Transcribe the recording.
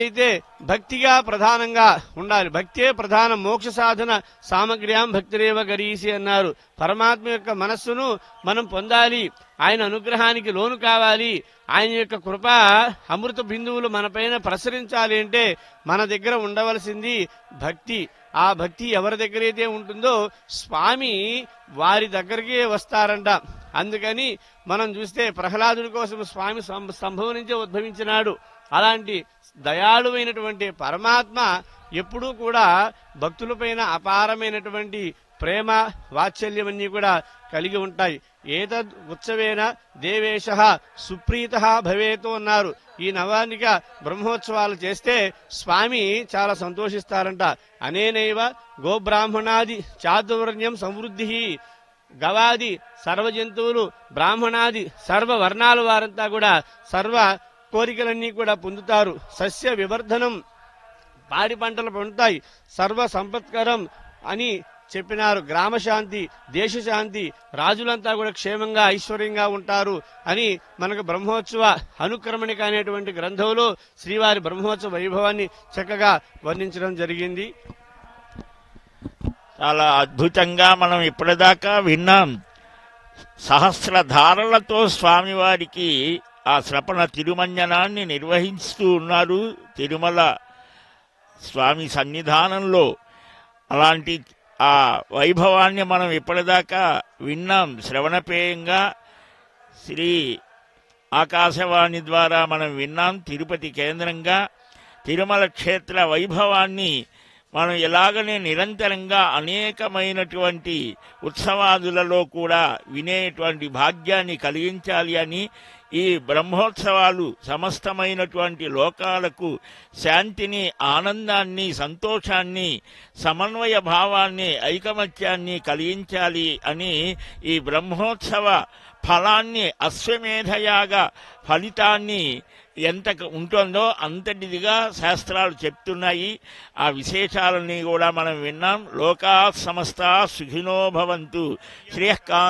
అయితే భక్తిగా ప్రధానంగా ఉండాలి భక్తే ప్రధాన మోక్ష సాధన సామగ్ర్యాం భక్తిరేవ గరీసి అన్నారు పరమాత్మ యొక్క మనస్సును మనం పొందాలి ఆయన అనుగ్రహానికి లోను కావాలి ఆయన యొక్క కృప అమృత బిందువులు మనపైన ప్రసరించాలి అంటే మన దగ్గర ఉండవలసింది భక్తి ఆ భక్తి ఎవరి దగ్గరైతే ఉంటుందో స్వామి వారి దగ్గరికే వస్తారంట అందుకని మనం చూస్తే ప్రహ్లాదుడి కోసం స్వామి సం- సంభవం నుంచే ఉద్భవించినాడు అలాంటి దయాళువైనటువంటి పరమాత్మ ఎప్పుడూ కూడా భక్తులపైన అపారమైనటువంటి ప్రేమ వాత్సల్యమన్నీ కూడా కలిగి ఉంటాయి ఏతద్ ఉత్సవేన దేవేశ సుప్రీత భవేతు అన్నారు ఈ నవానిక బ్రహ్మోత్సవాలు చేస్తే స్వామి చాలా సంతోషిస్తారంట అనేనైవ గోబ్రాహ్మణాది చాతుర్వర్ణ్యం సమృద్ధి గవాది సర్వ జంతువులు బ్రాహ్మణాది సర్వ వర్ణాల వారంతా కూడా సర్వ కోరికలన్నీ కూడా పొందుతారు సస్య వివర్ధనం పాడి పంటలు పొందుతాయి సర్వ సంపత్కరం అని చెప్పినారు గ్రామ శాంతి దేశ శాంతి రాజులంతా కూడా క్షేమంగా ఐశ్వర్యంగా ఉంటారు అని మనకు బ్రహ్మోత్సవ అనుక్రమణిక అనేటువంటి గ్రంథంలో శ్రీవారి బ్రహ్మోత్సవ వైభవాన్ని చక్కగా వర్ణించడం జరిగింది చాలా అద్భుతంగా మనం ఇప్పటిదాకా విన్నాం సహస్రధారలతో స్వామివారికి ఆ శ్రపణ తిరుమంజనాన్ని నిర్వహిస్తూ ఉన్నారు తిరుమల స్వామి సన్నిధానంలో అలాంటి ఆ వైభవాన్ని మనం ఇప్పటిదాకా విన్నాం శ్రవణపేయంగా శ్రీ ఆకాశవాణి ద్వారా మనం విన్నాం తిరుపతి కేంద్రంగా తిరుమల క్షేత్ర వైభవాన్ని మనం ఎలాగనే నిరంతరంగా అనేకమైనటువంటి ఉత్సవాదులలో కూడా వినేటువంటి భాగ్యాన్ని కలిగించాలి అని ఈ బ్రహ్మోత్సవాలు సమస్తమైనటువంటి లోకాలకు శాంతిని ఆనందాన్ని సంతోషాన్ని సమన్వయ భావాన్ని ఐకమత్యాన్ని కలిగించాలి అని ఈ బ్రహ్మోత్సవ ఫలాన్ని అశ్వమేధయాగా ఫలితాన్ని ఎంత ఉంటుందో అంతటిదిగా శాస్త్రాలు చెప్తున్నాయి ఆ విశేషాలని కూడా మనం విన్నాం లోకా సమస్త సుఖినో భవంతు శ్రేయఃకా